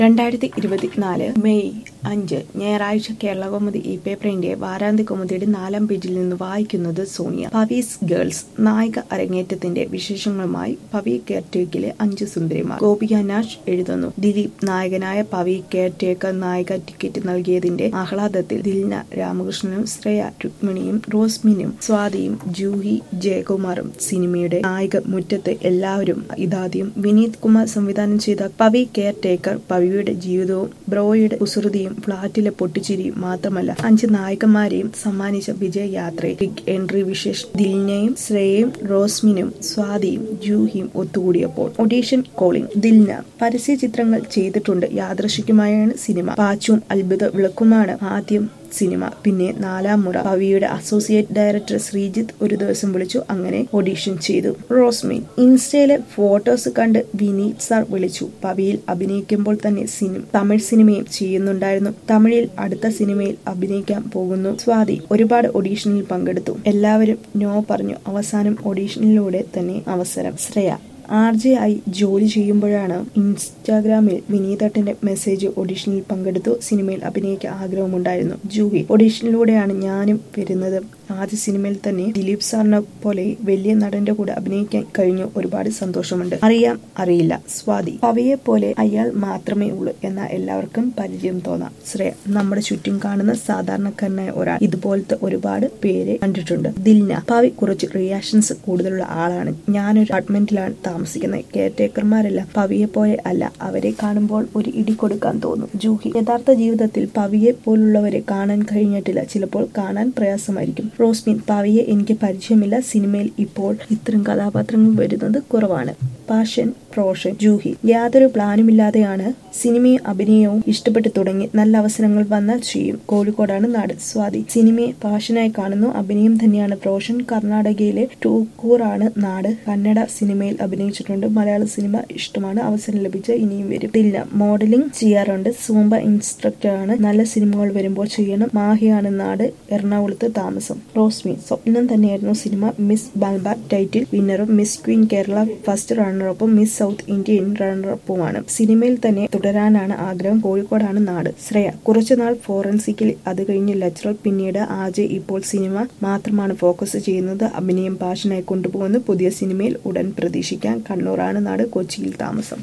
രണ്ടായിരത്തി ഇരുപത്തിനാല് മെയ് അഞ്ച് ഞായറാഴ്ച കേരളകൗമുദി ഈ പേപ്പറിന്റെ വാരാന്ത്യ കൗമുദിയുടെ നാലാം പേജിൽ നിന്ന് വായിക്കുന്നത് സോണിയ പവീസ് ഗേൾസ് നായിക അരങ്ങേറ്റത്തിന്റെ വിശേഷങ്ങളുമായി പവി കെയർടേക്കിലെ അഞ്ച് സുന്ദരിമാർ ഗോപിക നാഷ് എഴുതുന്നു ദിലീപ് നായകനായ പവി കെയർടേക്കർ നായിക ടിക്കറ്റ് നൽകിയതിന്റെ ആഹ്ലാദത്തിൽ ദിൽന രാമകൃഷ്ണനും ശ്രേയ രുക്മിണിയും റോസ്മിനും സ്വാതിയും ജൂഹി ജയകുമാറും സിനിമയുടെ നായിക മുറ്റത്ത് എല്ലാവരും ഇതാദ്യം വിനീത് കുമാർ സംവിധാനം ചെയ്ത പവി കെയർ ടേക്കർ പവിയുടെ ജീവിതവും ബ്രോയുടെ കുസൃതിയും ഫ്ളാറ്റിലെ പൊട്ടിച്ചിരിയും മാത്രമല്ല അഞ്ച് നായകന്മാരെയും സമ്മാനിച്ച വിജയയാത്ര ബിഗ് എൻട്രി വിശേഷ് ദിൽനയും ശ്രേയയും റോസ്മിനും സ്വാതിയും ജൂഹിയും ഒത്തുകൂടിയപ്പോൾ ഒഡീഷൻ കോളിംഗ് ദിൽന പരസ്യ ചിത്രങ്ങൾ ചെയ്തിട്ടുണ്ട് യാദൃശികമായാണ് സിനിമ പാച്ചും അത്ഭുത വിളക്കുമാണ് ആദ്യം സിനിമ പിന്നെ നാലാം മുറ പവിയുടെ അസോസിയേറ്റ് ഡയറക്ടർ ശ്രീജിത്ത് ഒരു ദിവസം വിളിച്ചു അങ്ങനെ ഓഡീഷൻ ചെയ്തു റോസ്മിൻ ഇൻസ്റ്റയിലെ ഫോട്ടോസ് കണ്ട് വിനീത് സാർ വിളിച്ചു പവിയിൽ അഭിനയിക്കുമ്പോൾ തന്നെ സിനിമ തമിഴ് സിനിമയും ചെയ്യുന്നുണ്ടായിരുന്നു തമിഴിൽ അടുത്ത സിനിമയിൽ അഭിനയിക്കാൻ പോകുന്നു സ്വാതി ഒരുപാട് ഓഡീഷനിൽ പങ്കെടുത്തു എല്ലാവരും നോ പറഞ്ഞു അവസാനം ഓഡീഷനിലൂടെ തന്നെ അവസരം ശ്രേയ ആർ ജെ ആയി ജോലി ചെയ്യുമ്പോഴാണ് ഇൻസ്റ്റാഗ്രാമിൽ വിനീതട്ടന്റെ മെസ്സേജ് ഓഡീഷനിൽ പങ്കെടുത്തു സിനിമയിൽ അഭിനയിക്കാൻ ആഗ്രഹമുണ്ടായിരുന്നു ജൂഹി ഓഡീഷനിലൂടെയാണ് ഞാനും വരുന്നത് ആദ്യ സിനിമയിൽ തന്നെ ദിലീപ് സാറിനെ പോലെ വലിയ നടന്റെ കൂടെ അഭിനയിക്കാൻ കഴിഞ്ഞു ഒരുപാട് സന്തോഷമുണ്ട് അറിയാം അറിയില്ല സ്വാതി പവയെ പോലെ അയാൾ മാത്രമേ ഉള്ളൂ എന്ന എല്ലാവർക്കും പരിചയം തോന്നാം ശ്രേയ നമ്മുടെ ചുറ്റും കാണുന്ന സാധാരണക്കാരനായ ഒരാൾ ഇതുപോലത്തെ ഒരുപാട് പേരെ കണ്ടിട്ടുണ്ട് ദിൽന പവി കുറച്ച് റിയാക്ഷൻസ് കൂടുതലുള്ള ആളാണ് ഞാനൊരു അപ്പാർട്ട്മെന്റിലാണ് താമസിക്കുന്നത് കെയർ ടേക്കർമാരെല്ലാം പവിയെ പോലെ അല്ല അവരെ കാണുമ്പോൾ ഒരു ഇടി കൊടുക്കാൻ തോന്നും ജൂഹി യഥാർത്ഥ ജീവിതത്തിൽ പവിയെ പോലുള്ളവരെ കാണാൻ കഴിഞ്ഞിട്ടില്ല ചിലപ്പോൾ കാണാൻ പ്രയാസമായിരിക്കും റോസ്മിൻ പവിയെ എനിക്ക് പരിചയമില്ല സിനിമയിൽ ഇപ്പോൾ ഇത്തരം കഥാപാത്രങ്ങൾ വരുന്നത് കുറവാണ് പാഷൻ പ്രോഷൻ ജൂഹി യാതൊരു പ്ലാനുമില്ലാതെയാണ് സിനിമയും അഭിനയവും ഇഷ്ടപ്പെട്ടു തുടങ്ങി നല്ല അവസരങ്ങൾ വന്നാൽ ചെയ്യും കോഴിക്കോടാണ് നാട് സ്വാതി സിനിമയെ പാഷനായി കാണുന്നു അഭിനയം തന്നെയാണ് പ്രോഷൻ കർണാടകയിലെ ടൂക്കൂറാണ് നാട് കന്നഡ സിനിമയിൽ അഭിനയിച്ചിട്ടുണ്ട് മലയാള സിനിമ ഇഷ്ടമാണ് അവസരം ലഭിച്ച ഇനിയും വരും ഇല്ല മോഡലിംഗ് ചെയ്യാറുണ്ട് സൂംബ ഇൻസ്ട്രക്ടറാണ് നല്ല സിനിമകൾ വരുമ്പോൾ ചെയ്യണം മാഹിയാണ് നാട് എറണാകുളത്ത് താമസം റോസ്മി സ്വപ്നം തന്നെയായിരുന്നു സിനിമ മിസ് ബാൽബാർ ടൈറ്റിൽ വിന്നറും മിസ് ക്വീൻ കേരള ഫസ്റ്റ് റണ്ണറപ്പും മിസ് സൗത്ത് ഇന്ത്യൻ റണ്ണറപ്പുമാണ് സിനിമയിൽ തന്നെ തുടരാനാണ് ആഗ്രഹം കോഴിക്കോടാണ് നാട് ശ്രേയ കുറച്ചുനാൾ ഫോറൻസിക്കിൽ അത് കഴിഞ്ഞ് ലെക്ചറർ പിന്നീട് ആജെ ഇപ്പോൾ സിനിമ മാത്രമാണ് ഫോക്കസ് ചെയ്യുന്നത് അഭിനയം പാഷനായി കൊണ്ടുപോകുന്നു പുതിയ സിനിമയിൽ ഉടൻ പ്രതീക്ഷിക്കാം കണ്ണൂറാണ് നാട് കൊച്ചിയിൽ താമസം